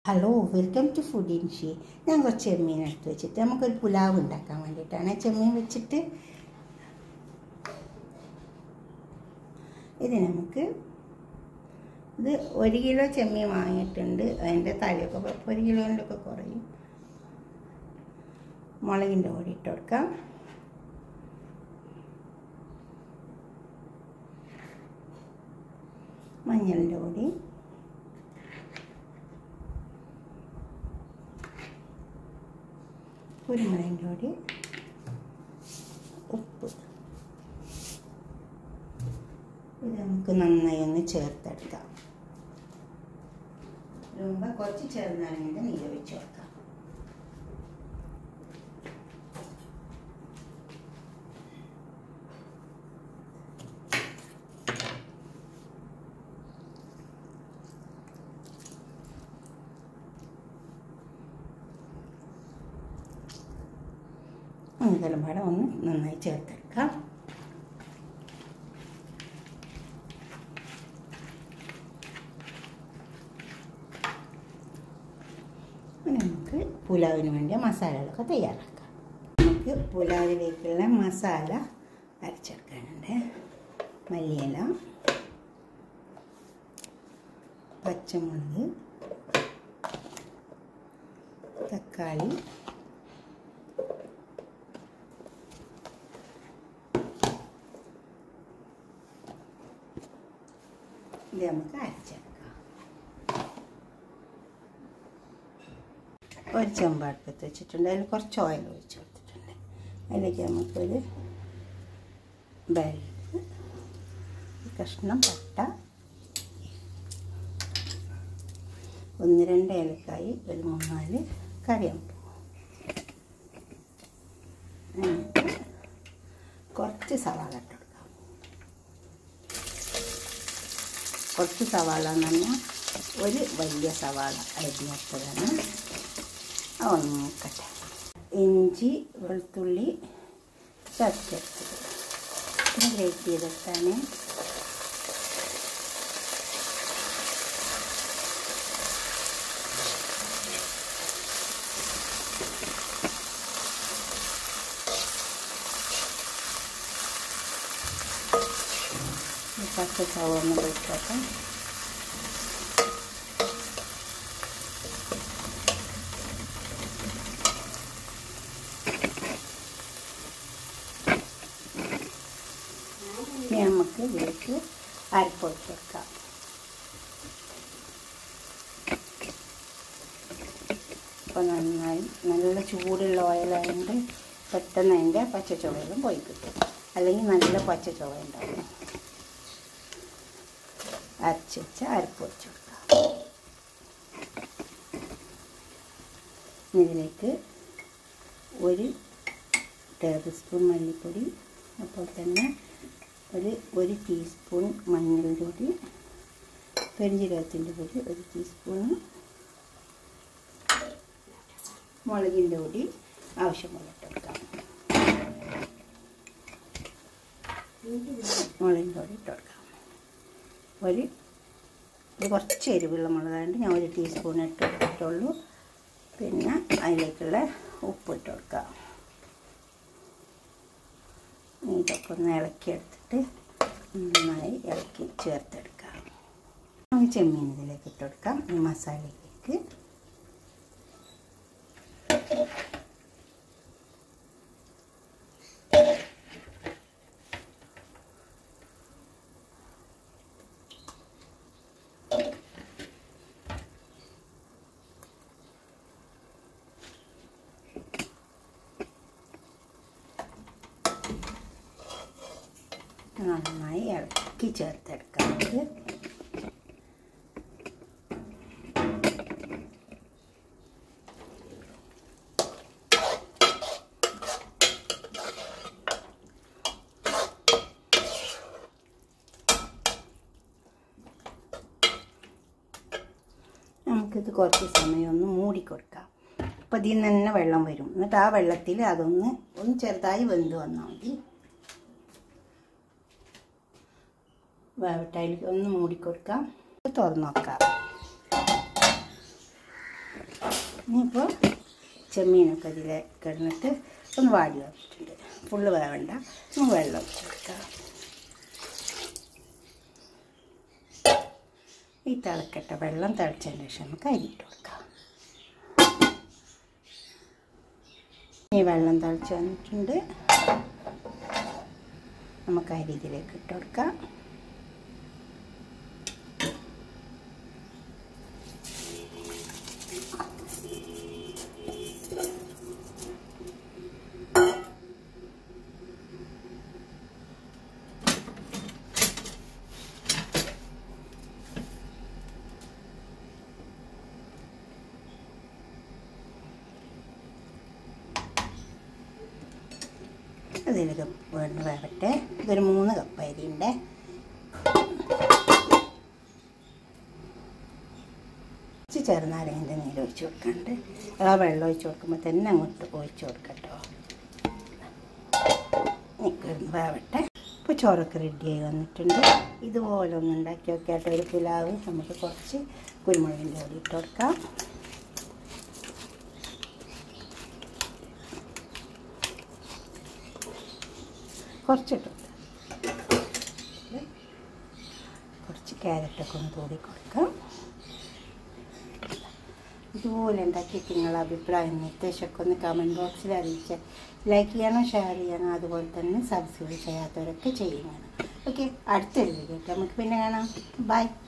hello welcome to food in she ഞാൻ കുറച്ച് ചെമ്മീൻ എടുത്ത് വെച്ചിട്ട് നമുക്കൊരു പുലാവ് ഉണ്ടാക്കാൻ വേണ്ടിയിട്ടാണ് ചെമ്മീൻ വെച്ചിട്ട് ഇത് നമുക്ക് ഇത് ഒരു കിലോ ചെമ്മീൻ വാങ്ങിയിട്ടുണ്ട് അതിൻ്റെ തലയൊക്കെ ഇപ്പോൾ ഒരു കിലോൻ്റെ ഒക്കെ കുറയും മുളകിൻ്റെ പൊടി ഇട്ട് കൊടുക്കാം മഞ്ഞളിൻ്റെ പൊടി കുരുമുളകിൻ്റെ പൊടി ഉപ്പ് ഇത് നമുക്ക് നന്നായി ഒന്ന് ചേർത്തെടുക്കാം മുമ്പ് കുറച്ച് ചെറുനാരങ്ങൻ്റെ നീര് ഒഴിച്ച് കൊടുക്കാം ഇതെല്ലാം പാടെ ഒന്ന് നന്നായി ചേർത്തെടുക്കാം ഇനി നമുക്ക് പുലാവിന് വേണ്ടിയ മസാലകളൊക്കെ തയ്യാറാക്കാം നമുക്ക് പുലാവിലേക്കുള്ള മസാല അരച്ചെടുക്കാനുണ്ട് മല്ലിയില പച്ചമുളക് തക്കാളി ഇത് നമുക്ക് അരച്ചെടുക്കാം ഒരു ചെമ്പടുപ്പത്ത് വെച്ചിട്ടുണ്ട് അതിൽ കുറച്ച് ഓയിൽ ഒഴിച്ച് കൊടുത്തിട്ടുണ്ട് അതിലേക്ക് നമുക്കൊരു ബെൽറ്റ് കഷ്ണം പട്ട ഒന്ന് രണ്ട് ഏലക്കായി ഒരു മൂന്നാല് കറിയമ്പൂ എന്നിട്ട് കുറച്ച് സവാള ഇട്ട് കൊടുക്കാം കുറച്ച് സവാള എന്ന് പറഞ്ഞാൽ ഒരു വലിയ സവാള അരിഞ്ഞെടുത്തതാണ് അതൊന്ന് നോക്കട്ടെ ഇഞ്ചി വെളുത്തുള്ളി ചതച്ചെടുത്തത് പിന്നെ ഗ്രേറ്റ് ചെയ്തെടുത്താണ് പച്ച ചുവന്ന് പൊയ്ക്കോട്ടെ ഇനി നമുക്ക് ഇതിലേക്ക് അരപ്പൊഴിച്ച് വെക്കാം അപ്പോൾ നന്നായി നല്ല ചൂടുള്ള ഓയിലായതുകൊണ്ട് പെട്ടെന്ന് അതിൻ്റെ പച്ച ചുവയെല്ലാം പോയി കിട്ടും അല്ലെങ്കിൽ നല്ല പച്ച ചുവ ഉണ്ടാവും അരച്ച് വെച്ച് അരപ്പ് വെച്ച് കൊടുക്കാം ഇതിലേക്ക് ഒരു ടേബിൾ സ്പൂൺ മല്ലിപ്പൊടി അപ്പോൾ തന്നെ ഒരു ഒരു ടീസ്പൂൺ മഞ്ഞൾ പൊടി പെരിഞ്ജീരകത്തിൻ്റെ പൊടി ഒരു ടീസ്പൂണ് മുളകിൻ്റെ പൊടി ആവശ്യമുള്ള ഇട്ടെടുക്കാം മുളകിൻ്റെ പൊടി ഇട്ടെടുക്കാം ഒരു ഇത് കുറച്ച് എരിവുള്ള മുളകായതുകൊണ്ട് ഞാൻ ഒരു ടീസ്പൂൺ ഇട്ട് കൊടുത്തിട്ടുള്ളൂ പിന്നെ അതിലേക്കുള്ള ഉപ്പ് ഇട്ട് കൊടുക്കാം ഇതൊക്കെ ഒന്ന് ഇളക്കിയെടുത്തിട്ട് നന്നായി ഇളക്കി ചേർത്തെടുക്കാം നമുക്ക് ചെമ്മീൻ ഇതിലേക്ക് ഇട്ട് കൊടുക്കാം ഈ മസാലയിലേക്ക് നന്നായി ഇളക്കി ചേർത്തെടുക്കാം നമുക്ക് നമുക്കിത് കുറച്ച് സമയം ഒന്ന് മൂടിക്കൊടുക്കാം അപ്പോൾ ഇതിൽ നിന്ന് തന്നെ വെള്ളം വരും എന്നിട്ട് ആ വെള്ളത്തിൽ അതൊന്ന് ഒന്ന് ചെറുതായി വെന്ത് വന്നാൽ മതി വേവട്ടയിൽ ഒന്ന് മൂടിക്കൊടുക്കാം തുറന്ന് നോക്കാം ഇനിയിപ്പോൾ ചെമ്മീനൊക്കെ ഇതിൽ കിടന്നിട്ട് ഒന്ന് വാടി വന്നിട്ടുണ്ട് ഫുള്ള് വേവണ്ട ഒന്ന് വെള്ളം ഒഴിച്ച് കൊടുക്കാം ഈ തിളക്കട്ട വെള്ളം തിളച്ചതിന് ശേഷം നമുക്ക് അരിയിട്ട് കൊടുക്കാം ഈ വെള്ളം തിളച്ച് വന്നിട്ടുണ്ട് നമുക്ക് അരി ഇതിലേക്ക് ഇട്ട് കൊടുക്കാം അതിലേക്ക് വേണ്ട വേവട്ടെ ഇതൊരു മൂന്ന് കപ്പ് അരിയുണ്ട് കുറച്ച് ചെറുനാരങ്ങൻ്റെ നീര് ഒഴിച്ച് കൊടുക്കാണ്ട് ആ വെള്ളം ഒഴിച്ച് കൊടുക്കുമ്പോൾ തന്നെ അങ്ങോട്ട് ഒഴിച്ച് കൊടുക്കട്ടോ നിൽക്കുന്നു വേവട്ടെ ഇപ്പോൾ ചോറൊക്കെ റെഡിയായി വന്നിട്ടുണ്ട് ഇതുപോലെ ഒന്ന് ഉണ്ടാക്കി നോക്കിയാട്ട് ഒരു പുലാവ് നമുക്ക് കുറച്ച് കുരുമുളകിൻ്റെ പൊടി ഇട്ട് കൊടുക്കാം കുറച്ചിട്ടുണ്ട് കുറച്ച് ക്യാരറ്റൊക്കെ ഒന്ന് തൂടി കൊടുക്കാം ഇതുപോലെ ഉണ്ടാക്കിയിട്ട് നിങ്ങളുടെ അഭിപ്രായം നിർദ്ദേശമൊക്കെ ഒന്ന് കമൻറ്റ് ബോക്സിൽ അറിയിച്ച് ലൈക്ക് ചെയ്യണം ഷെയർ ചെയ്യണം അതുപോലെ തന്നെ സബ്സ്ക്രൈബ് ചെയ്യാത്തവരൊക്കെ ചെയ്യണം ഓക്കെ അടുത്തൊരു വീഡിയോ നമുക്ക് പിന്നെ കാണാം ബൈ